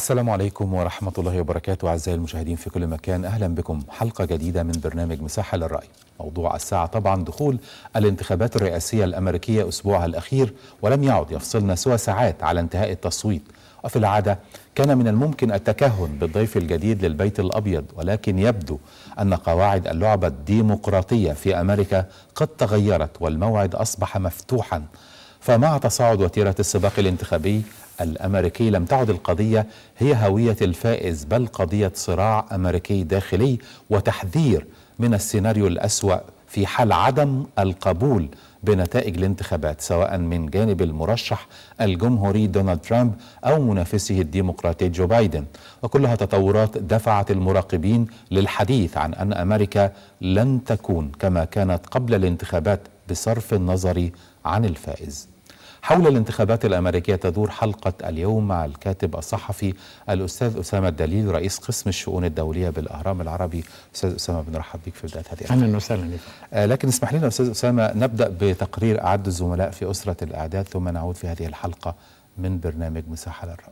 السلام عليكم ورحمة الله وبركاته أعزائي المشاهدين في كل مكان أهلا بكم حلقة جديدة من برنامج مساحة للرأي موضوع الساعة طبعا دخول الانتخابات الرئاسية الأمريكية أسبوعها الأخير ولم يعد يفصلنا سوى ساعات على انتهاء التصويت وفي العادة كان من الممكن التكهن بالضيف الجديد للبيت الأبيض ولكن يبدو أن قواعد اللعبة الديمقراطية في أمريكا قد تغيرت والموعد أصبح مفتوحا فمع تصاعد وتيرة السباق الانتخابي الامريكي لم تعد القضيه هي هويه الفائز بل قضيه صراع امريكي داخلي وتحذير من السيناريو الاسوا في حال عدم القبول بنتائج الانتخابات سواء من جانب المرشح الجمهوري دونالد ترامب او منافسه الديمقراطي جو بايدن وكلها تطورات دفعت المراقبين للحديث عن ان امريكا لن تكون كما كانت قبل الانتخابات بصرف النظر عن الفائز حول الانتخابات الأمريكية تدور حلقة اليوم مع الكاتب الصحفي الأستاذ أسامة الدليل رئيس قسم الشؤون الدولية بالأهرام العربي أستاذ أسامة بنرحب بك في بداية هذه الحلقة أهلا وسهلا آه لكن اسمح لنا أستاذ أسامة نبدأ بتقرير أعد الزملاء في أسرة الإعداد ثم نعود في هذه الحلقة من برنامج مساحة للرأي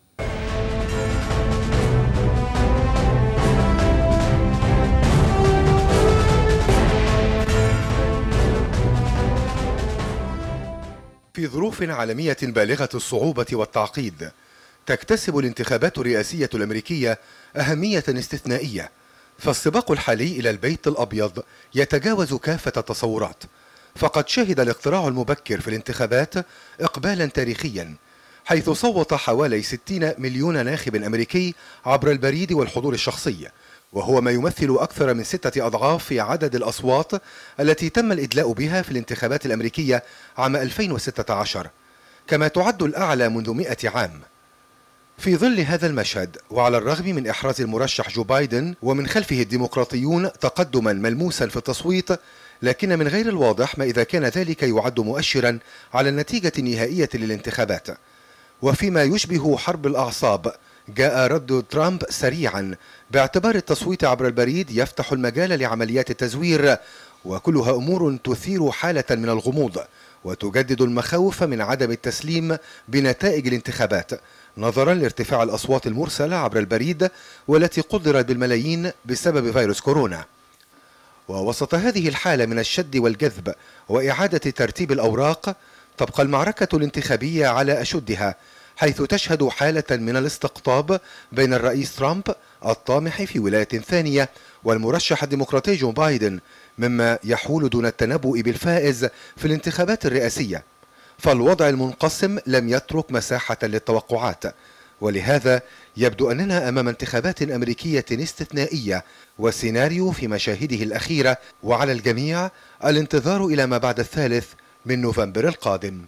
في ظروف عالمية بالغة الصعوبة والتعقيد تكتسب الانتخابات الرئاسية الأمريكية أهمية استثنائية فالسباق الحالي إلى البيت الأبيض يتجاوز كافة التصورات فقد شهد الاقتراع المبكر في الانتخابات إقبالا تاريخيا حيث صوت حوالي 60 مليون ناخب أمريكي عبر البريد والحضور الشخصي وهو ما يمثل أكثر من ستة أضعاف في عدد الأصوات التي تم الإدلاء بها في الانتخابات الأمريكية عام 2016 كما تعد الأعلى منذ مئة عام في ظل هذا المشهد وعلى الرغم من إحراز المرشح جو بايدن ومن خلفه الديمقراطيون تقدما ملموسا في التصويت لكن من غير الواضح ما إذا كان ذلك يعد مؤشرا على النتيجة النهائية للانتخابات وفيما يشبه حرب الأعصاب جاء رد ترامب سريعا باعتبار التصويت عبر البريد يفتح المجال لعمليات التزوير وكلها امور تثير حاله من الغموض وتجدد المخاوف من عدم التسليم بنتائج الانتخابات نظرا لارتفاع الاصوات المرسله عبر البريد والتي قدرت بالملايين بسبب فيروس كورونا ووسط هذه الحاله من الشد والجذب واعاده ترتيب الاوراق تبقى المعركه الانتخابيه على اشدها حيث تشهد حالة من الاستقطاب بين الرئيس ترامب الطامح في ولاية ثانية والمرشح الديمقراطي جو بايدن مما يحول دون التنبؤ بالفائز في الانتخابات الرئاسية فالوضع المنقسم لم يترك مساحة للتوقعات ولهذا يبدو أننا أمام انتخابات أمريكية استثنائية وسيناريو في مشاهده الأخيرة وعلى الجميع الانتظار إلى ما بعد الثالث من نوفمبر القادم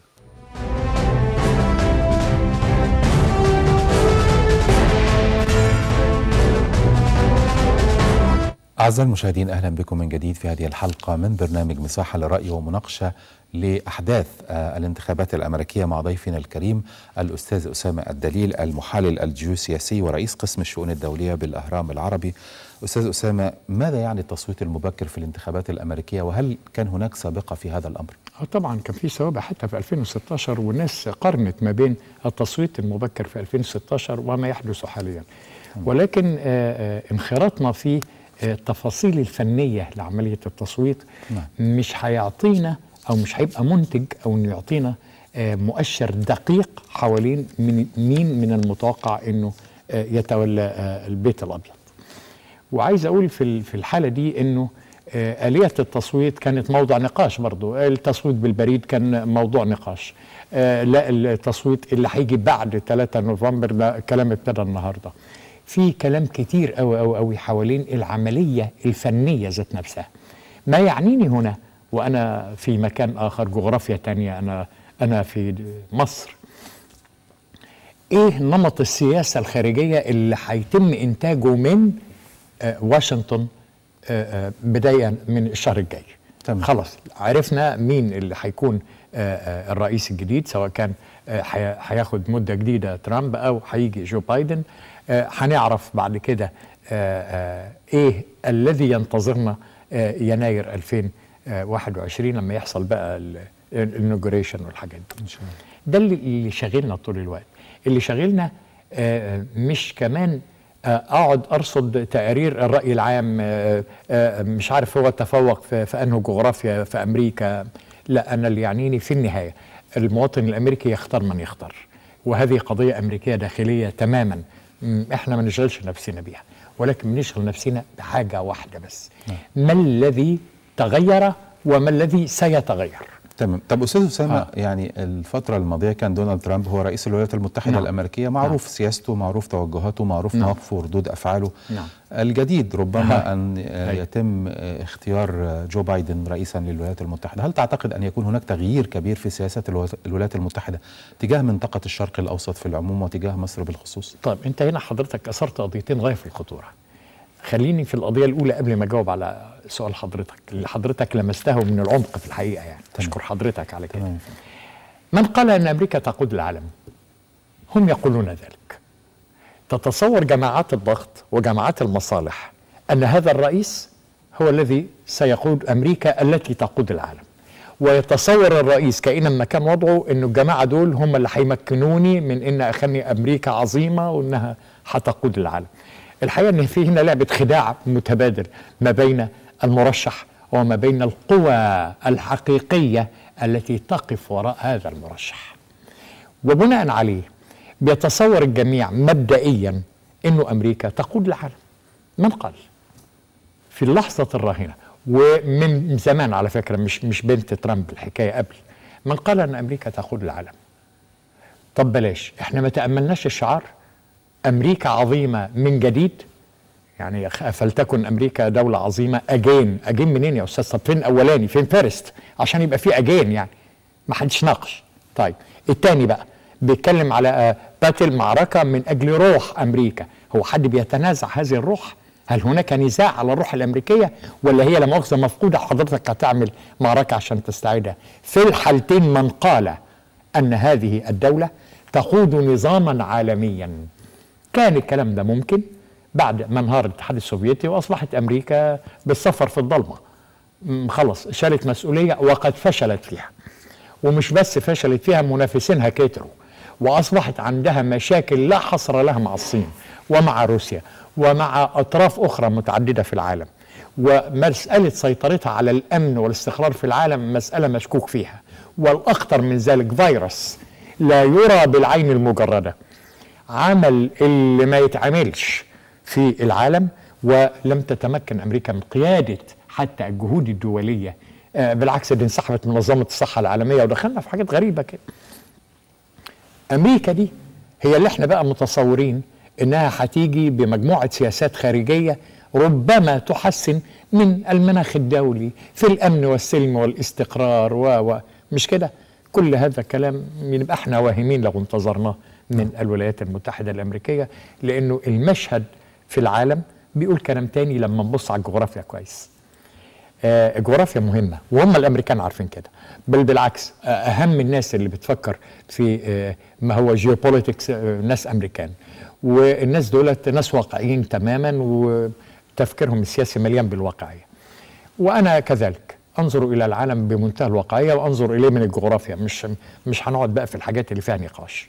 أعزائي المشاهدين أهلا بكم من جديد في هذه الحلقة من برنامج مساحة للرأي ومناقشة لأحداث الانتخابات الأمريكية مع ضيفنا الكريم الأستاذ أسامة الدليل المحلل الجيوسياسي ورئيس قسم الشؤون الدولية بالأهرام العربي أستاذ أسامة ماذا يعني التصويت المبكر في الانتخابات الأمريكية وهل كان هناك سابقة في هذا الأمر؟ طبعا كان في سوابق حتى في 2016 والناس قارنت ما بين التصويت المبكر في 2016 وما يحدث حاليا ولكن انخراطنا في التفاصيل الفنية لعملية التصويت نعم. مش هيعطينا أو مش هيبقى منتج أو إنه يعطينا مؤشر دقيق حوالين من مين من المتوقع إنه يتولى البيت الأبيض وعايز أقول في في الحالة دي إنه آلية التصويت كانت موضوع نقاش برضو التصويت بالبريد كان موضوع نقاش لا التصويت اللي هيجي بعد 3 نوفمبر ده كلام ابتدى النهارده في كلام كتير قوي قوي قوي حوالين العمليه الفنيه ذات نفسها ما يعنيني هنا وانا في مكان اخر جغرافيا تانية انا انا في مصر ايه نمط السياسه الخارجيه اللي هيتم انتاجه من آه واشنطن آه آه بدايه من الشهر الجاي تمام. خلاص عرفنا مين اللي هيكون الرئيس الجديد سواء كان هياخد مده جديده ترامب او هيجي جو بايدن هنعرف بعد كده ايه الذي ينتظرنا يناير 2021 لما يحصل بقى الانوجريشن والحاجات دي ان شاء الله ده اللي شاغلنا طول الوقت اللي شاغلنا آه، مش كمان آه، اقعد ارصد تقارير الراي العام آه، آه، مش عارف هو تفوق في, في انه جغرافيا في امريكا لا انا اللي يعنيني في النهايه المواطن الامريكي يختار من يختار وهذه قضيه امريكيه داخليه تماما م، احنا ما نشغلش نفسنا بيها ولكن بنشغل نفسنا بحاجه واحده بس ما الذي تغير وما الذي سيتغير تمام طب استاذ اسامه آه. يعني الفتره الماضيه كان دونالد ترامب هو رئيس الولايات المتحده نعم. الامريكيه معروف سياسته معروف توجهاته معروف نعم. مواقفه وردود افعاله نعم. الجديد ربما آه. ان آه، أي. يتم آه، اختيار آه، جو بايدن رئيسا للولايات المتحده هل تعتقد ان يكون هناك تغيير كبير في سياسه الو- الولايات المتحده تجاه منطقه الشرق الاوسط في العموم وتجاه مصر بالخصوص طيب انت هنا حضرتك اثرت قضيتين غايه في الخطوره خليني في القضيه الاولى قبل ما اجاوب على سؤال حضرتك اللي حضرتك لمسته من العمق في الحقيقه يعني اشكر حضرتك على كده تمام من قال ان امريكا تقود العالم هم يقولون ذلك تتصور جماعات الضغط وجماعات المصالح ان هذا الرئيس هو الذي سيقود امريكا التي تقود العالم ويتصور الرئيس كائنا كان وضعه انه الجماعه دول هم اللي هيمكنوني من ان اخلي امريكا عظيمه وانها هتقود العالم الحقيقه ان في هنا لعبه خداع متبادل ما بين المرشح وما بين القوى الحقيقيه التي تقف وراء هذا المرشح وبناء عليه بيتصور الجميع مبدئيا انه امريكا تقود العالم من قال في اللحظه الراهنه ومن زمان على فكره مش مش بنت ترامب الحكايه قبل من قال ان امريكا تقود العالم طب بلاش احنا ما تاملناش الشعار امريكا عظيمه من جديد يعني خ- فلتكن امريكا دوله عظيمه اجين اجين منين يا استاذ طب فين اولاني فين فيرست عشان يبقى في اجين يعني ما حدش ناقش طيب التاني بقى بيتكلم على آه، باتل معركه من اجل روح امريكا هو حد بيتنازع هذه الروح هل هناك نزاع على الروح الامريكيه ولا هي لا مؤاخذه مفقوده حضرتك هتعمل معركه عشان تستعيدها في الحالتين من قال ان هذه الدوله تقود نظاما عالميا كان الكلام ده ممكن بعد ما انهار الاتحاد السوفيتي واصبحت امريكا بالسفر في الضلمه م، خلص شالت مسؤوليه وقد فشلت فيها ومش بس فشلت فيها منافسينها كتروا واصبحت عندها مشاكل لا حصر لها مع الصين ومع روسيا ومع اطراف اخرى متعدده في العالم ومساله سيطرتها على الامن والاستقرار في العالم مساله مشكوك فيها والاخطر من ذلك فيروس لا يرى بالعين المجرده عمل اللي ما يتعملش في العالم ولم تتمكن امريكا من قياده حتى الجهود الدوليه آه، بالعكس دي انسحبت من منظمه الصحه العالميه ودخلنا في حاجات غريبه كده امريكا دي هي اللي احنا بقى متصورين انها هتيجي بمجموعه سياسات خارجيه ربما تحسن من المناخ الدولي في الامن والسلم والاستقرار و و مش كده كل هذا الكلام يبقى احنا واهمين لو انتظرناه من الولايات المتحده الامريكيه لانه المشهد في العالم بيقول كلام تاني لما نبص على الجغرافيا كويس آه، الجغرافيا مهمه وهم الامريكان عارفين كده بل بالعكس آه، اهم الناس اللي بتفكر في آه، ما هو جيوبوليتكس ناس امريكان والناس دولت ناس واقعيين تماما وتفكيرهم السياسي مليان بالواقعيه وانا كذلك انظر الى العالم بمنتهى الواقعيه وانظر اليه من الجغرافيا مش مش هنقعد بقى في الحاجات اللي فيها نقاش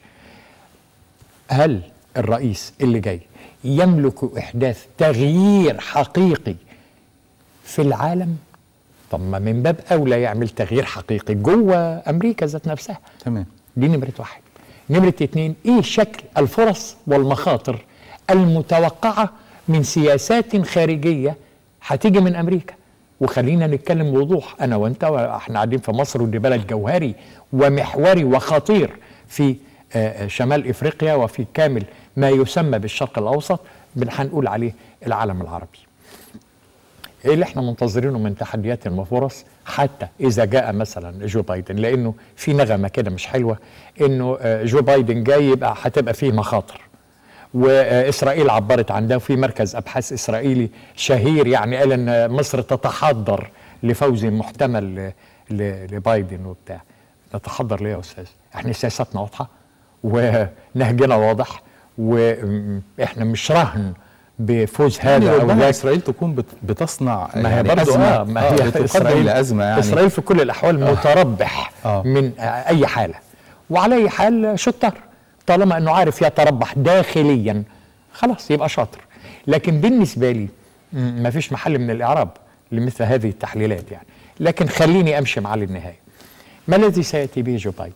هل الرئيس اللي جاي يملك احداث تغيير حقيقي في العالم طب ما من باب اولى يعمل تغيير حقيقي جوه امريكا ذات نفسها تمام دي نمرة واحد نمرة اتنين ايه شكل الفرص والمخاطر المتوقعة من سياسات خارجية هتيجي من امريكا وخلينا نتكلم بوضوح انا وانت احنا قاعدين في مصر ودي بلد جوهري ومحوري وخطير في آه، آه، شمال افريقيا وفي كامل ما يسمى بالشرق الاوسط بن- هنقول عليه العالم العربي ايه اللي احنا منتظرينه من تحديات وفرص حتى اذا جاء مثلا جو بايدن لانه في نغمه كده مش حلوه انه آه، جو بايدن جاي يبقى هتبقى فيه مخاطر واسرائيل عبرت عن ده وفي مركز ابحاث اسرائيلي شهير يعني قال ان مصر تتحضر لفوز محتمل ل- ل- لبايدن وبتاع نتحضر ليه يا استاذ احنا سياساتنا واضحه ونهجنا واضح واحنا مش رهن بفوز يعني هذا او ربما ذاك اسرائيل تكون بت- بتصنع ما هي يعني برضه أزمة اه ما هي بتقدم اسرائيل لازمه يعني اسرائيل في كل الاحوال متربح آه. من آه، اي حاله وعلى اي حال شطار طالما انه عارف يتربح داخليا خلاص يبقى شاطر لكن بالنسبه لي ما فيش محل من الاعراب لمثل هذه التحليلات يعني لكن خليني امشي مع للنهايه ما الذي سياتي به جو بايدن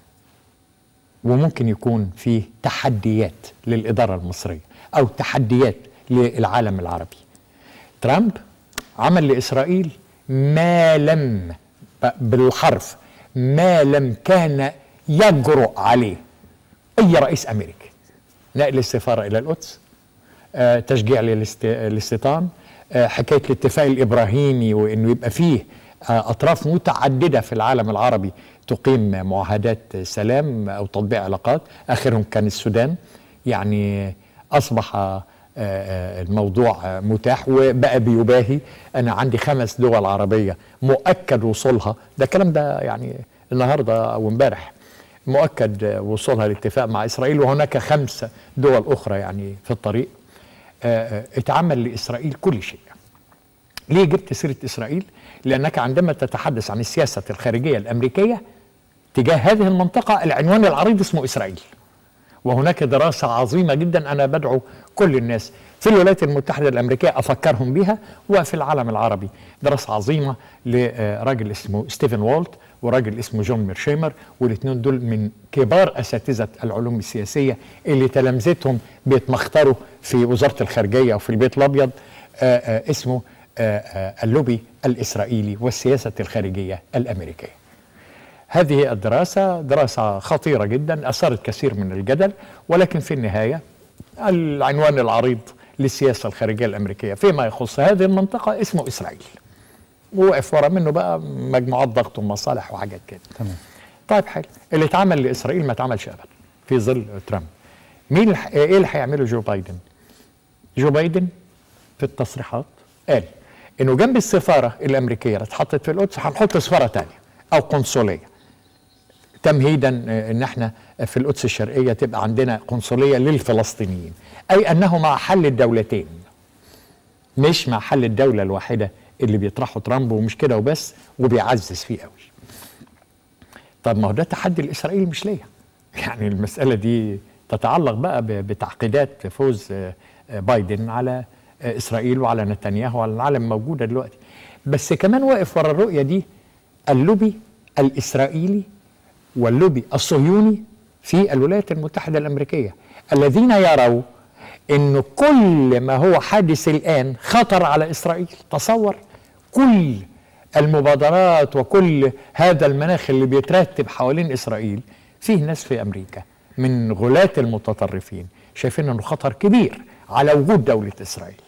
وممكن يكون فيه تحديات للاداره المصريه او تحديات للعالم العربي ترامب عمل لاسرائيل ما لم بالحرف ما لم كان يجرؤ عليه اي رئيس امريكي نقل السفاره الى القدس آه، تشجيع للاستيطان آه، حكايه الاتفاق الابراهيمي وانه يبقى فيه آه، اطراف متعدده في العالم العربي تقيم معاهدات سلام او تطبيع علاقات اخرهم كان السودان يعني اصبح الموضوع متاح وبقى بيباهي انا عندي خمس دول عربيه مؤكد وصولها ده الكلام ده يعني النهارده او امبارح مؤكد وصولها لاتفاق مع اسرائيل وهناك خمس دول اخرى يعني في الطريق اتعمل لاسرائيل كل شيء ليه جبت سيره اسرائيل لانك عندما تتحدث عن السياسه الخارجيه الامريكيه تجاه هذه المنطقه العنوان العريض اسمه اسرائيل وهناك دراسة عظيمة جدا أنا بدعو كل الناس في الولايات المتحدة الأمريكية أفكرهم بها وفي العالم العربي دراسة عظيمة لراجل اسمه ستيفن والت وراجل اسمه جون ميرشيمر والاثنين دول من كبار أساتذة العلوم السياسية اللي تلامذتهم بيتمختروا في وزارة الخارجية وفي البيت الأبيض آآ آآ اسمه آآ اللوبي الإسرائيلي والسياسة الخارجية الأمريكية هذه الدراسة دراسة خطيرة جدا أثارت كثير من الجدل ولكن في النهاية العنوان العريض للسياسة الخارجية الأمريكية فيما يخص هذه المنطقة اسمه إسرائيل وقف ورا منه بقى مجموعات ضغط ومصالح وحاجات كده تمام طيب حلو اللي اتعمل لإسرائيل ما اتعملش أبدا في ظل ترامب مين الح... ايه اللي هيعمله جو بايدن جو بايدن في التصريحات قال انه جنب السفاره الامريكيه اللي اتحطت في القدس هنحط سفاره ثانيه او قنصليه تمهيدا ان احنا في القدس الشرقيه تبقى عندنا قنصليه للفلسطينيين اي انه مع حل الدولتين مش مع حل الدوله الواحده اللي بيطرحه ترامب ومش كده وبس وبيعزز فيه قوي طب ما هو ده تحدي لاسرائيل مش ليا يعني المساله دي تتعلق بقى بتعقيدات فوز بايدن على اسرائيل وعلى نتنياهو وعلى العالم موجوده دلوقتي بس كمان واقف ورا الرؤيه دي اللوبي الاسرائيلي واللوبي الصهيوني في الولايات المتحده الامريكيه الذين يروا انه كل ما هو حادث الان خطر على اسرائيل تصور كل المبادرات وكل هذا المناخ اللي بيترتب حوالين اسرائيل فيه ناس في امريكا من غلاة المتطرفين شايفين انه خطر كبير على وجود دولة اسرائيل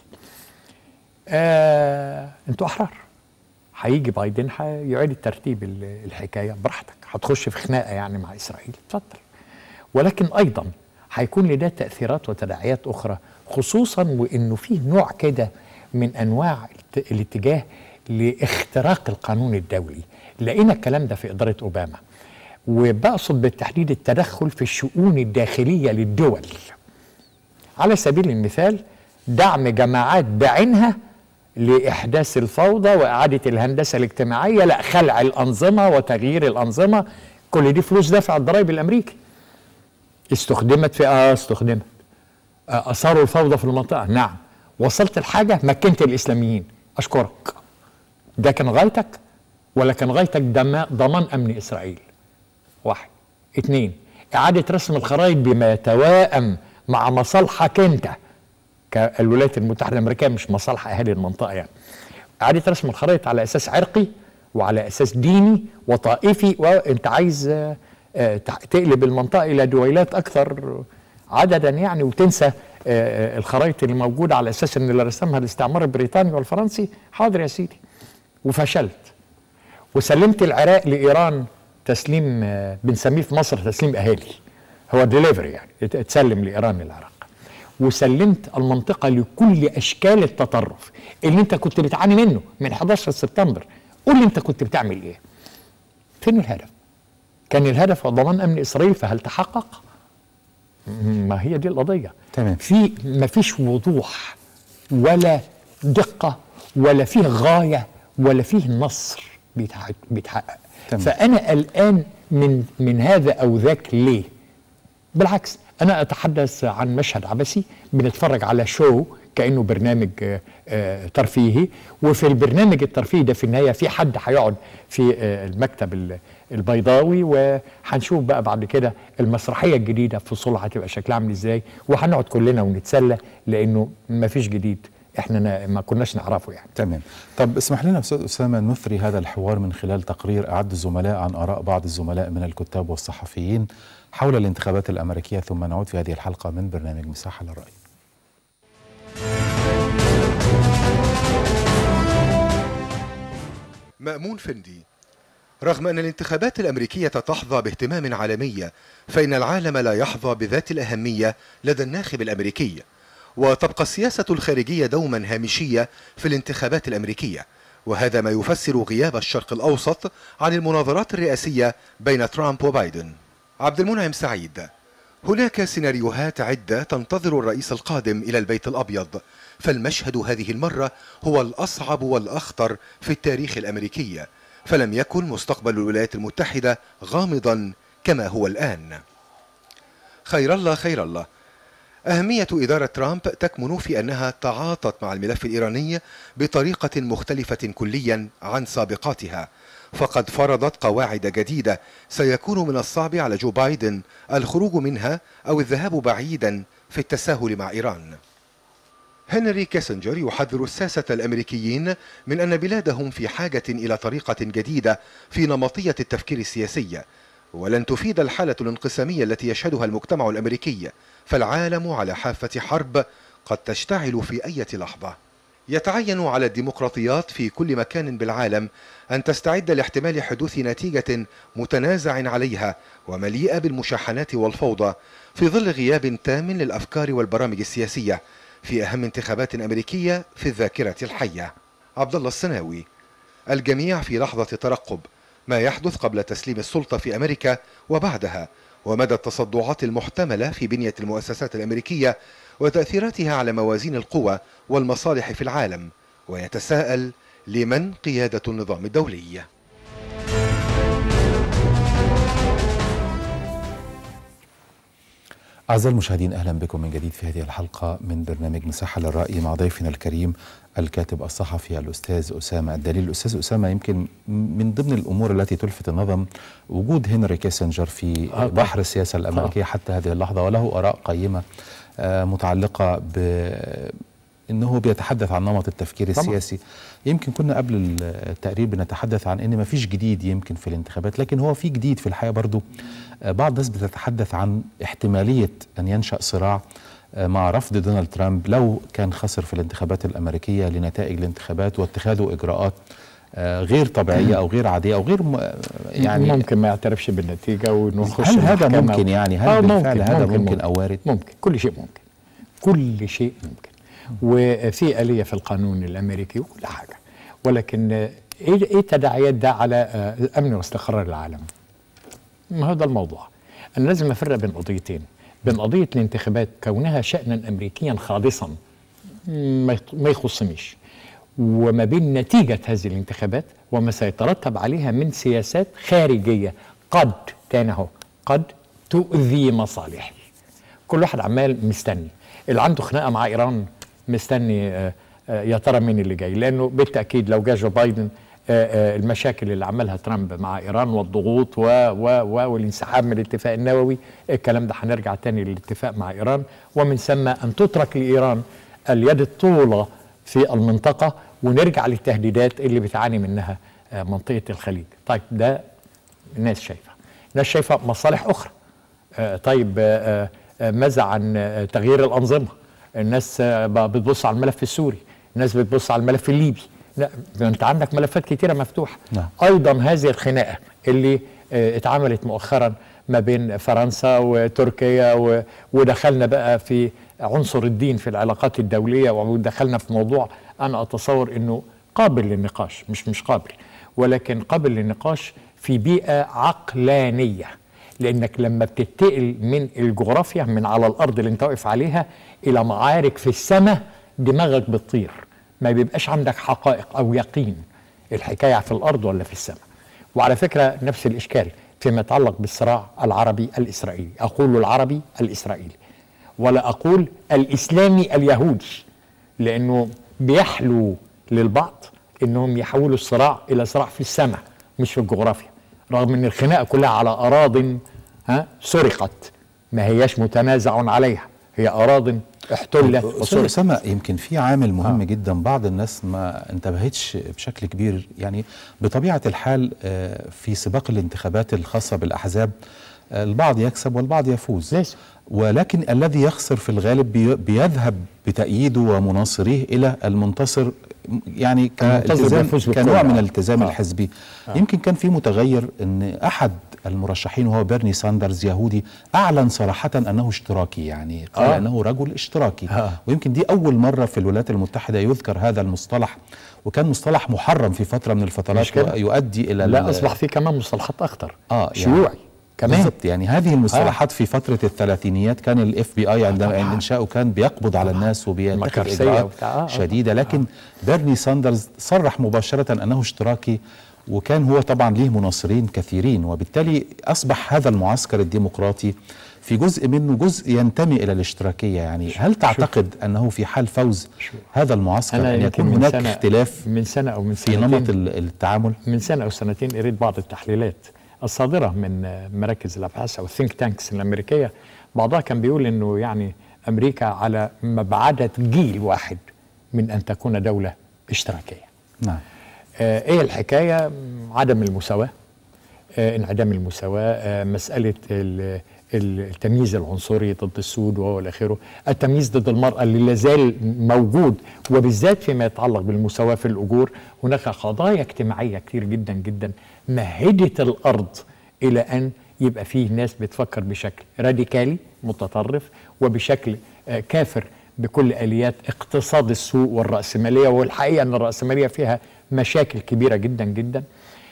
آه، انتوا احرار هيجي بايدن هيعيد ترتيب الحكايه براحتك هتخش في خناقه يعني مع اسرائيل اتفضل ولكن ايضا هيكون لده تاثيرات وتداعيات اخرى خصوصا وانه فيه نوع كده من انواع الاتجاه لاختراق القانون الدولي لقينا الكلام ده في اداره اوباما وبقصد بالتحديد التدخل في الشؤون الداخليه للدول على سبيل المثال دعم جماعات بعينها لاحداث الفوضى واعاده الهندسه الاجتماعيه لا خلع الانظمه وتغيير الانظمه كل دي فلوس دافع الضرائب الامريكي استخدمت في اه استخدمت آه اثاروا الفوضى في المنطقه نعم وصلت الحاجه مكنت الاسلاميين اشكرك ده كان غايتك ولا كان غايتك ضمان امن اسرائيل واحد اثنين اعاده رسم الخرائط بما يتوائم مع مصالحك انت كالولايات المتحده الامريكيه مش مصالح اهالي المنطقه يعني اعاده رسم الخرائط على اساس عرقي وعلى اساس ديني وطائفي وانت عايز تقلب المنطقه الى دويلات اكثر عددا يعني وتنسى الخرائط اللي موجوده على اساس ان اللي رسمها الاستعمار البريطاني والفرنسي حاضر يا سيدي وفشلت وسلمت العراق لايران تسليم بنسميه في مصر تسليم اهالي هو ديليفري يعني تسلم لايران العراق وسلمت المنطقه لكل اشكال التطرف اللي انت كنت بتعاني منه من 11 سبتمبر قول لي انت كنت بتعمل ايه فين الهدف كان الهدف هو ضمان امن اسرائيل فهل تحقق ما هي دي القضيه تمام في ما فيش وضوح ولا دقه ولا فيه غايه ولا فيه نصر بيتحقق تمام. فانا قلقان من من هذا او ذاك ليه بالعكس انا اتحدث عن مشهد عبثي بنتفرج على شو كانه برنامج آه، آه، ترفيهي وفي البرنامج الترفيهي ده في النهايه في حد هيقعد في آه، المكتب ال- البيضاوي وهنشوف بقى بعد كده المسرحيه الجديده في فصولها هتبقى شكلها عامل ازاي وهنقعد كلنا ونتسلى لانه ما فيش جديد احنا نا- ما كناش نعرفه يعني تمام طب اسمح لنا استاذ اسامه نثري هذا الحوار من خلال تقرير اعد الزملاء عن اراء بعض الزملاء من الكتاب والصحفيين حول الانتخابات الامريكيه ثم نعود في هذه الحلقه من برنامج مساحه للراي مأمون فندي رغم أن الانتخابات الأمريكية تحظى باهتمام عالمي فإن العالم لا يحظى بذات الأهمية لدى الناخب الأمريكي وتبقى السياسة الخارجية دوما هامشية في الانتخابات الأمريكية وهذا ما يفسر غياب الشرق الأوسط عن المناظرات الرئاسية بين ترامب وبايدن عبد المنعم سعيد هناك سيناريوهات عدة تنتظر الرئيس القادم إلى البيت الأبيض فالمشهد هذه المرة هو الأصعب والأخطر في التاريخ الأمريكي فلم يكن مستقبل الولايات المتحدة غامضا كما هو الآن خير الله خير الله أهمية إدارة ترامب تكمن في أنها تعاطت مع الملف الإيراني بطريقة مختلفة كليا عن سابقاتها فقد فرضت قواعد جديدة سيكون من الصعب على جو بايدن الخروج منها أو الذهاب بعيدا في التساهل مع إيران هنري كيسنجر يحذر الساسة الأمريكيين من أن بلادهم في حاجة إلى طريقة جديدة في نمطية التفكير السياسي ولن تفيد الحالة الانقسامية التي يشهدها المجتمع الأمريكي فالعالم على حافة حرب قد تشتعل في أي لحظة يتعين على الديمقراطيات في كل مكان بالعالم أن تستعد لاحتمال حدوث نتيجة متنازع عليها ومليئة بالمشاحنات والفوضى في ظل غياب تام للأفكار والبرامج السياسية في أهم انتخابات أمريكية في الذاكرة الحية عبد الله السناوي الجميع في لحظة ترقب ما يحدث قبل تسليم السلطة في أمريكا وبعدها ومدى التصدعات المحتملة في بنية المؤسسات الأمريكية وتأثيراتها على موازين القوى والمصالح في العالم ويتساءل لمن قيادة النظام الدولي أعزائي المشاهدين أهلا بكم من جديد في هذه الحلقة من برنامج مساحة للرأي مع ضيفنا الكريم الكاتب الصحفي الأستاذ أسامة الدليل الأستاذ أسامة يمكن من ضمن الأمور التي تلفت النظر وجود هنري كيسنجر في آه، بحر السياسة الأمريكية حتى هذه اللحظة وله آراء قيمة آه، متعلقة ب انه بيتحدث عن نمط التفكير طبعاً. السياسي يمكن كنا قبل التقرير بنتحدث عن ان ما فيش جديد يمكن في الانتخابات لكن هو في جديد في الحقيقه برضو آه، بعض الناس بتتحدث عن احتماليه ان ينشا صراع آه، مع رفض دونالد ترامب لو كان خسر في الانتخابات الامريكيه لنتائج الانتخابات واتخاذه اجراءات آه، غير طبيعيه او غير عاديه او غير م- يعني يعني ممكن ما يعترفش بالنتيجه وانه يخش هل هذا المحكمة ممكن و- يعني هل آه، بالفعل هذا ممكن او وارد ممكن كل شيء ممكن كل شيء ممكن وفي آلية في القانون الأمريكي وكل حاجة ولكن آه، إيه إيه تداعيات ده على آه، الأمن واستقرار العالم ما هو ده الموضوع أنا لازم أفرق بين قضيتين بين قضية الانتخابات كونها شأنا أمريكيا خالصا ما يخ- ما يخصنيش وما بين نتيجة هذه الانتخابات وما سيترتب عليها من سياسات خارجية قد كان هو قد تؤذي مصالحي كل واحد عمال مستني اللي عنده خناقة مع إيران مستني آه، آه، يا ترى مين اللي جاي لأنه بالتأكيد لو جا جو بايدن آه، آه، المشاكل اللي عملها ترامب مع إيران والضغوط و و و والانسحاب من الاتفاق النووي الكلام ده هنرجع تاني للاتفاق مع إيران ومن ثم أن تترك لإيران اليد الطولة في المنطقة ونرجع للتهديدات اللي بتعاني منها آه، منطقة الخليج طيب ده الناس شايفة الناس شايفة مصالح أخرى آه، طيب آه، آه، ماذا عن آه، تغيير الأنظمة الناس آه، ب- بتبص على الملف السوري الناس بتبص على الملف الليبي لا ده انت عندك ملفات كتيرة مفتوحة نعم. ايضا هذه الخناقة اللي آه، اتعملت مؤخرا ما بين فرنسا وتركيا و- ودخلنا بقى في عنصر الدين في العلاقات الدولية ودخلنا في موضوع انا اتصور انه قابل للنقاش مش مش قابل ولكن قابل للنقاش في بيئة عقلانية لانك لما بتتقل من الجغرافيا من على الارض اللي انت واقف عليها الى معارك في السماء دماغك بتطير ما بيبقاش عندك حقائق او يقين الحكايه في الارض ولا في السماء وعلى فكره نفس الاشكال فيما يتعلق بالصراع العربي الاسرائيلي اقول العربي الاسرائيلي ولا اقول الاسلامي اليهودي لانه بيحلو للبعض انهم يحولوا الصراع الى صراع في السماء مش في الجغرافيا رغم ان الخناقه كلها على اراض ها سرقت ما هياش متنازع عليها هي اراض احتلت أستاذ وسرقت أسامة يمكن في عامل مهم آه. جدا بعض الناس ما انتبهتش بشكل كبير يعني بطبيعة الحال آه، في سباق الانتخابات الخاصة بالأحزاب آه، البعض يكسب والبعض يفوز لازم. ولكن الذي يخسر في الغالب بي- بيذهب بتأييده ومناصريه إلى المنتصر يعني المنتصر كالتزام بيفوز بالكل. كنوع من آه. الالتزام آه. الحزبي يمكن كان في متغير ان احد المرشحين وهو بيرني ساندرز يهودي اعلن صراحه انه اشتراكي يعني قال آه. انه رجل اشتراكي آه. ويمكن دي اول مره في الولايات المتحده يذكر هذا المصطلح وكان مصطلح محرم في فتره من الفترات مش كده؟ ويؤدي الى ال- لا اصبح في كمان مصطلحات اخطر اه يعني شيوعي كمان بالضبط يعني هذه المصطلحات في فتره الثلاثينيات كان الاف بي اي عندما طبعاً. انشاؤه كان بيقبض على الناس وبيتخذ المكرسية اجراءات وبتاع. آه، آه. شديده لكن بيرني ساندرز صرح مباشره انه اشتراكي وكان هو طبعا ليه مناصرين كثيرين وبالتالي اصبح هذا المعسكر الديمقراطي في جزء منه جزء ينتمي الى الاشتراكيه يعني هل تعتقد انه في حال فوز هذا المعسكر انا ان يمكن يكون من هناك سنة اختلاف من سنه او من في سنتين نمط ال- التعامل من سنه او سنتين قريت بعض التحليلات الصادره من آه، مراكز الابحاث او الثينك تانكس الامريكيه بعضها كان بيقول انه يعني امريكا على مبعده جيل واحد من ان تكون دوله اشتراكيه. نعم آه، ايه الحكايه م، عدم المساواه آه، انعدام المساواه آه، مساله ال- ال- التمييز العنصري ضد السود والى اخره التمييز ضد المراه اللي لازال موجود وبالذات فيما يتعلق بالمساواه في الاجور هناك قضايا اجتماعيه كتير جدا جدا مهدت الارض الى ان يبقى فيه ناس بتفكر بشكل راديكالي متطرف وبشكل آه، كافر بكل اليات اقتصاد السوق والراسماليه والحقيقه ان الراسماليه فيها مشاكل كبيره جدا جدا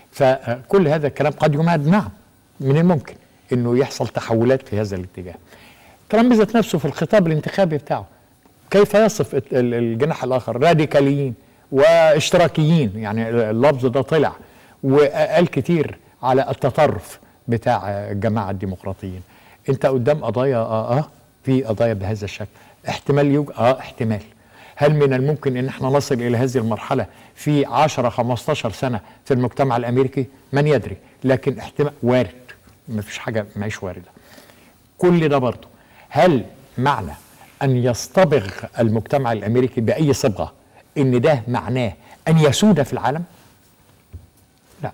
فكل هذا الكلام قد يمهد نعم من الممكن انه يحصل تحولات في هذا الاتجاه ترامب ذات نفسه في الخطاب الانتخابي بتاعه كيف يصف ال- ال- الجناح الاخر راديكاليين واشتراكيين يعني اللفظ ده طلع وقال كتير على التطرف بتاع الجماعه الديمقراطيين انت قدام قضايا اه اه في قضايا بهذا الشكل احتمال يوجد اه احتمال هل من الممكن ان احنا نصل الى هذه المرحله في 10 15 سنه في المجتمع الامريكي من يدري لكن احتمال وارد ما فيش حاجه مش وارده كل ده برضه هل معنى ان يصطبغ المجتمع الامريكي باي صبغه ان ده معناه ان يسود في العالم لا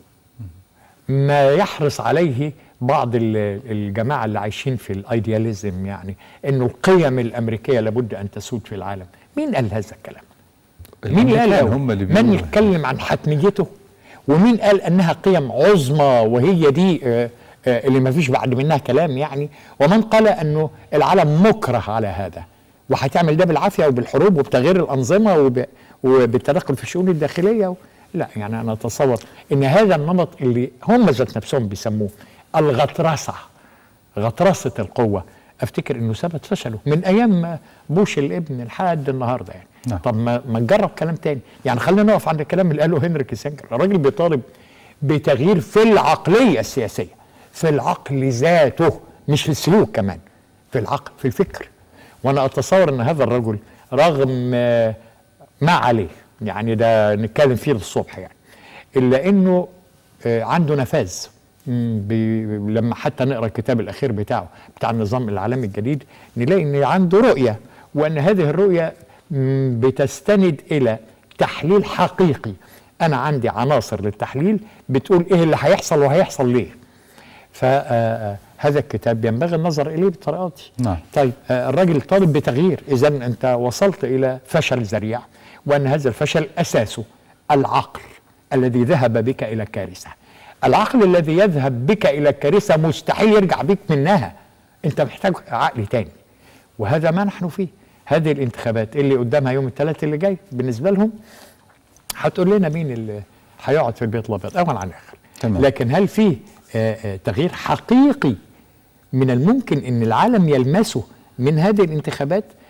ما يحرص عليه بعض ال- الجماعه اللي عايشين في الايدياليزم يعني انه القيم الامريكيه لابد ان تسود في العالم مين قال هذا الكلام مين اللي قال الأمريكان له؟ هم اللي من بيقولوا. يتكلم عن حتميته ومين قال انها قيم عظمى وهي دي آه، آه، اللي ما فيش بعد منها كلام يعني ومن قال انه العالم مكره على هذا وهتعمل ده بالعافيه وبالحروب وبتغيير الانظمه وب... وبالتدخل في الشؤون الداخليه و... لا يعني انا اتصور ان هذا النمط اللي هم ذات نفسهم بيسموه الغطرسه غطرسه القوه افتكر انه ثبت فشله من ايام بوش الابن لحد النهارده يعني نعم. طب ما ما نجرب كلام تاني يعني خلينا نقف عند الكلام اللي قاله هنري كيسنجر الراجل بيطالب بتغيير في العقليه السياسيه في العقل ذاته مش في السلوك كمان في العقل في الفكر وانا اتصور ان هذا الرجل رغم آه، ما عليه يعني ده نتكلم فيه للصبح يعني الا انه آه، عنده نفاذ مم، بي لما حتى نقرا الكتاب الاخير بتاعه بتاع النظام العالمي الجديد نلاقي ان عنده رؤيه وان هذه الرؤيه مم، بتستند الى تحليل حقيقي انا عندي عناصر للتحليل بتقول ايه اللي هيحصل وهيحصل ليه فهذا الكتاب ينبغي النظر اليه بالطريقه دي نعم. طيب آه، الراجل طالب بتغيير اذا انت وصلت الى فشل ذريع وان هذا الفشل اساسه العقل الذي ذهب بك الى كارثه العقل الذي يذهب بك الى الكارثه مستحيل يرجع بك منها انت محتاج عقل تاني وهذا ما نحن فيه هذه الانتخابات اللي قدامها يوم الثلاث اللي جاي بالنسبه لهم هتقول لنا مين اللي هيقعد في البيت الابيض اول عن اخر تمام. لكن هل في آه، آه، تغيير حقيقي من الممكن ان العالم يلمسه من هذه الانتخابات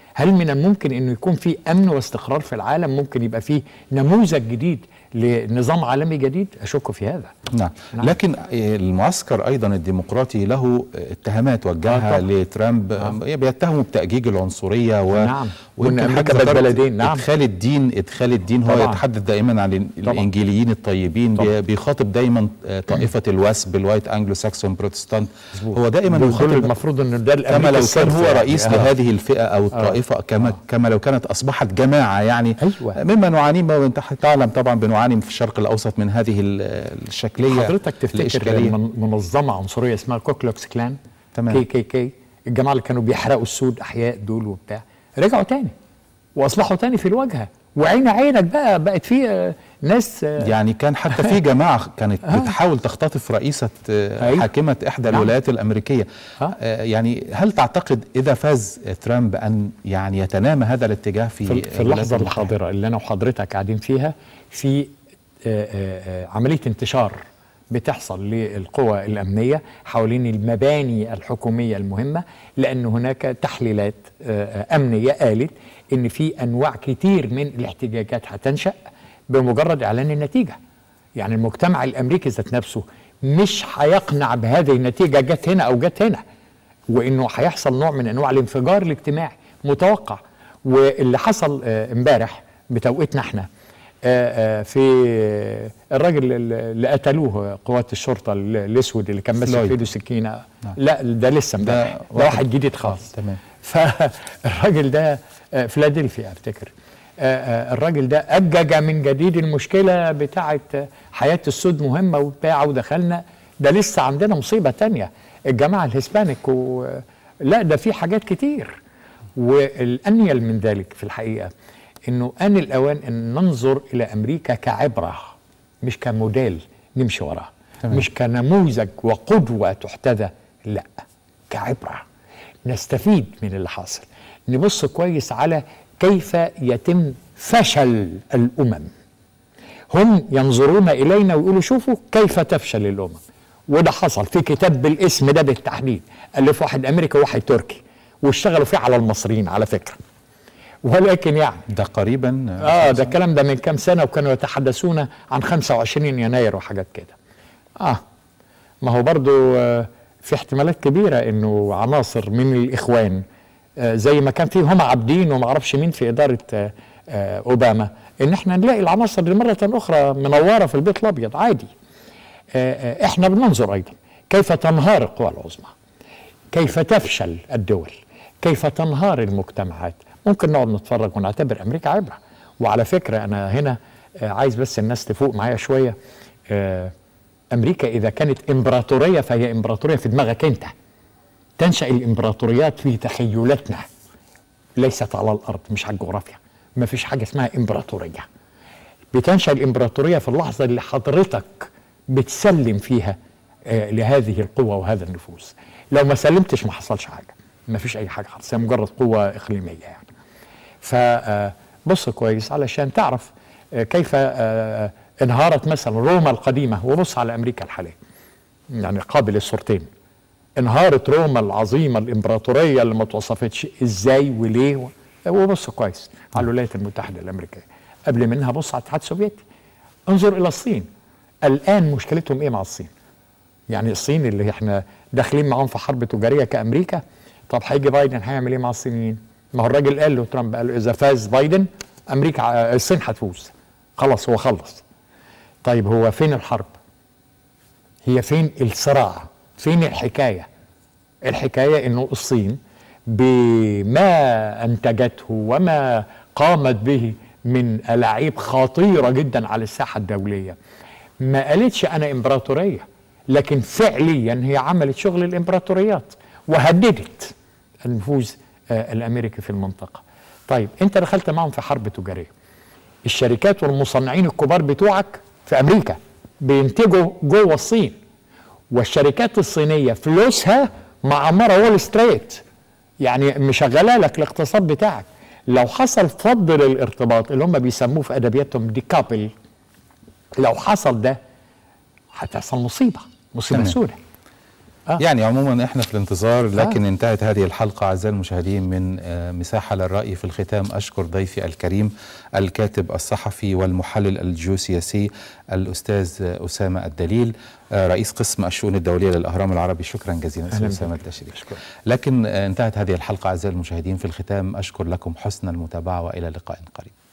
هل من الممكن انه يكون في امن واستقرار في العالم ممكن يبقى في نموذج جديد لنظام عالمي جديد اشك في هذا نعم. نعم. لكن المعسكر ايضا الديمقراطي له اتهامات وجهها آه طبعا. لترامب آه. بيتهموا بتأجيج العنصرية و... نعم. ويمكن وإن أمريكا حضرتك بقت ذكرت بلدين. نعم. ادخال الدين ادخال الدين هو طبعا. يتحدث دائما عن ال- طبعا. الانجيليين الطيبين طبعا. بي- بيخاطب دايما آه، طائفة الوسب الوايت انجلو ساكسون بروتستانت مظبوط. هو دايما دول يخاطب المفروض انه ده كما الأمريكا لو كان الصرف هو يعني. رئيس آه. لهذه الفئة أو الطائفة كما كما لو كانت أصبحت جماعة يعني أيوة. مما نعاني ما وأنت تعلم طبعا بنعاني في الشرق الأوسط من هذه ال- الشكلية حضرتك تفتكر الإشكالية. من- منظمه عنصريه اسمها كوكلوكس كلان تمام. كي كي كي الجماعه اللي كانوا بيحرقوا السود احياء دول وبتاع رجعوا تاني واصبحوا تاني في الواجهه وعين عينك بقى بقت في آه، ناس آه، يعني كان حتى في جماعة كانت بتحاول تختطف رئيسة آه، أيوة. حاكمة إحدى نعم. الولايات الأمريكية ها. آه، يعني هل تعتقد إذا فاز ترامب أن يعني يتنامى هذا الاتجاه في في, في الولايات اللحظه المتحدة؟ الحاضره اللي انا وحضرتك قاعدين فيها في آه، آه، آه، عمليه انتشار بتحصل للقوى الامنيه حوالين المباني الحكوميه المهمه لان هناك تحليلات آه، آه، امنيه قالت ان في انواع كتير من الاحتجاجات هتنشا بمجرد اعلان النتيجه يعني المجتمع الامريكي ذات نفسه مش هيقنع بهذه النتيجه جت هنا او جت هنا وانه هيحصل نوع من انواع الانفجار الاجتماعي متوقع واللي حصل آه، امبارح بتوقيتنا احنا آه، آه، في الراجل اللي قتلوه قوات الشرطه ال- الاسود اللي كان ماسك في فلويد. ايده سكينه ده ده لسه امبارح ده, واحد- واحد جديد خالص تمام. فالراجل ده آه، فيلادلفيا افتكر آه، آه، الراجل ده أجج من جديد المشكلة بتاعة آه، حياة السود مهمة وبتاع ودخلنا ده لسه عندنا مصيبة تانية الجماعة الهسبانيك و لا ده في حاجات كتير والأنيل من ذلك في الحقيقة إنه آن الأوان أن ننظر إلى أمريكا كعبرة مش كموديل نمشي وراه تمام. مش كنموذج وقدوة تحتذى لا كعبرة نستفيد من اللي حاصل نبص كويس على كيف يتم فشل الأمم هم ينظرون إلينا ويقولوا شوفوا كيف تفشل الأمم وده حصل في كتاب بالاسم ده بالتحديد ألف واحد أمريكي وواحد تركي واشتغلوا فيه على المصريين على فكرة ولكن يعني ده قريبا اه ده الكلام ده من كام سنه وكانوا يتحدثون عن 25 يناير وحاجات كده اه ما هو برضو آه في احتمالات كبيره انه عناصر من الاخوان آه زي ما كان في هم عابدين وما اعرفش مين في اداره آه آه اوباما ان احنا نلاقي العناصر دي مره اخرى منوره في البيت الابيض عادي آه آه احنا بننظر ايضا كيف تنهار القوى العظمى كيف تفشل الدول كيف تنهار المجتمعات ممكن نقعد نتفرج ونعتبر امريكا عبره وعلى فكره انا هنا آه، عايز بس الناس تفوق معايا شويه آه، امريكا اذا كانت امبراطوريه فهي امبراطوريه في دماغك انت تنشا الامبراطوريات في تخيلاتنا ليست على الارض مش على الجغرافيا ما فيش حاجه اسمها امبراطوريه بتنشا الامبراطوريه في اللحظه اللي حضرتك بتسلم فيها آه، لهذه القوه وهذا النفوذ لو ما سلمتش ما حصلش حاجه ما فيش اي حاجه حصلت هي مجرد قوه اقليميه يعني فبص كويس علشان تعرف آه، كيف آه، انهارت مثلا روما القديمه وبص على امريكا الحاليه يعني قابل الصورتين انهارت روما العظيمه الامبراطوريه اللي ما توصفتش ازاي وليه و- وبص كويس على الولايات المتحده الامريكيه قبل منها بص على الاتحاد السوفيتي انظر الى الصين الان مشكلتهم ايه مع الصين يعني الصين اللي احنا داخلين معاهم في حرب تجاريه كامريكا طب هيجي بايدن هيعمل ايه مع الصينيين ما هو الراجل قال له ترامب قال له اذا فاز بايدن امريكا ع- الصين هتفوز خلاص هو خلص طيب هو فين الحرب هي فين الصراع فين الحكايه الحكايه انه الصين بما انتجته وما قامت به من الاعيب خطيره جدا على الساحه الدوليه ما قالتش انا امبراطوريه لكن فعليا هي عملت شغل الامبراطوريات وهددت النفوذ آه، الامريكي في المنطقه طيب انت دخلت معهم في حرب تجاريه الشركات والمصنعين الكبار بتوعك في امريكا بينتجوا جوه الصين والشركات الصينيه فلوسها معمره وول ستريت يعني مشغله لك الاقتصاد بتاعك لو حصل فض للارتباط اللي هم بيسموه في ادبياتهم ديكابل لو حصل ده هتحصل مصيبه مصيبه تمام. سوداء آه. يعني عموما احنا في الانتظار لكن آه. انتهت هذه الحلقه اعزائي المشاهدين من آه، مساحه للراي في الختام اشكر ضيفي الكريم الكاتب الصحفي والمحلل الجيوسياسي الاستاذ اسامه الدليل آه، رئيس قسم الشؤون الدوليه للاهرام العربي شكرا جزيلا استاذ أهلاً اسامه بك. التشريف أشكرك. لكن آه، انتهت هذه الحلقه اعزائي المشاهدين في الختام اشكر لكم حسن المتابعه والى لقاء قريب